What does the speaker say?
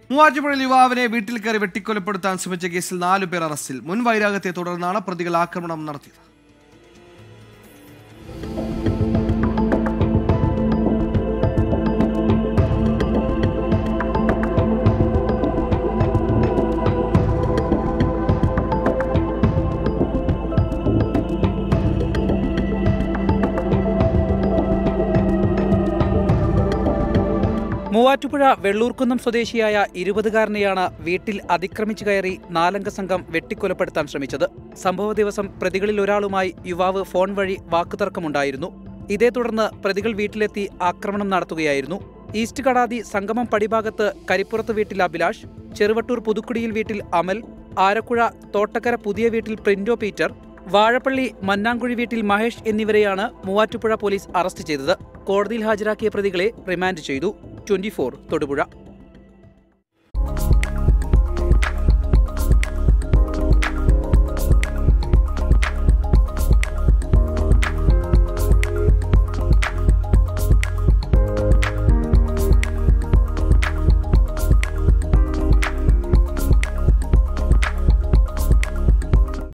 മൂവാറ്റുപുഴയിൽ യുവാവിനെ വീട്ടിൽ കയറി വെട്ടിക്കൊലപ്പെടുത്താൻ ശ്രമിച്ച കേസിൽ നാലു പേർ അറസ്റ്റിൽ മുൻ വൈരാഗ്യത്തെ തുടർന്നാണ് പ്രതികൾ ആക്രമണം നടത്തിയത് മൂവാറ്റുപുഴ വെള്ളൂർക്കുന്നം സ്വദേശിയായ ഇരുപതുകാരനെയാണ് വീട്ടിൽ അതിക്രമിച്ചു കയറി നാലംഗ സംഘം വെട്ടിക്കൊലപ്പെടുത്താൻ ശ്രമിച്ചത് സംഭവ ദിവസം പ്രതികളിൽ ഒരാളുമായി യുവാവ് ഫോൺ വഴി വാക്കുതർക്കമുണ്ടായിരുന്നു ഇതേ തുടർന്ന് പ്രതികൾ വീട്ടിലെത്തി ആക്രമണം നടത്തുകയായിരുന്നു ഈസ്റ്റ് കടാതി സംഗമം പടിഭാഗത്ത് കരിപ്പുറത്ത് വീട്ടിൽ അഭിലാഷ് ചെറുവട്ടൂർ പുതുക്കുടിയിൽ വീട്ടിൽ അമൽ ആരക്കുഴ തോട്ടക്കര പുതിയ വീട്ടിൽ പ്രിന്റോ പീറ്റർ വാഴപ്പള്ളി മന്നാങ്കുഴി വീട്ടിൽ മഹേഷ് എന്നിവരെയാണ് മൂവാറ്റുപുഴ പോലീസ് അറസ്റ്റ് ചെയ്തത് കോടതിയിൽ ഹാജരാക്കിയ പ്രതികളെ റിമാൻഡ് ചെയ്തു ട്വന്റി തൊടുപുഴ